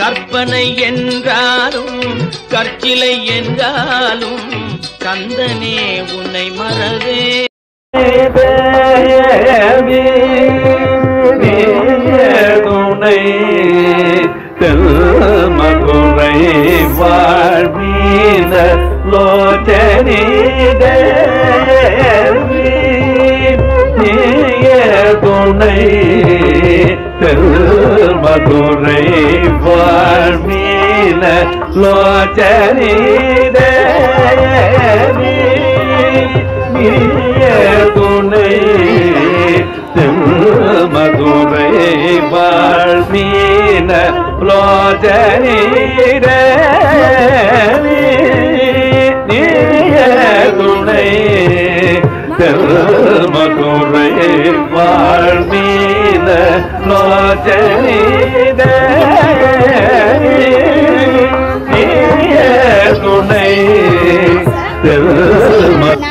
கற்பனை என்றாலும் கற்சிலை என்றாலும் கந்தனே உன்னை மறவே தேவி துணை தெல்மதுரை வாழ்வீன லோச்சனி தேவி துணை தெல்மதுரை வாழ்வீன லோச்சனி தேவி நீய துணை மதுரை வாழ்மீன லோஜனீர நீய துணை மதுரை வாழ்மீன லோஜனீர நீய துணை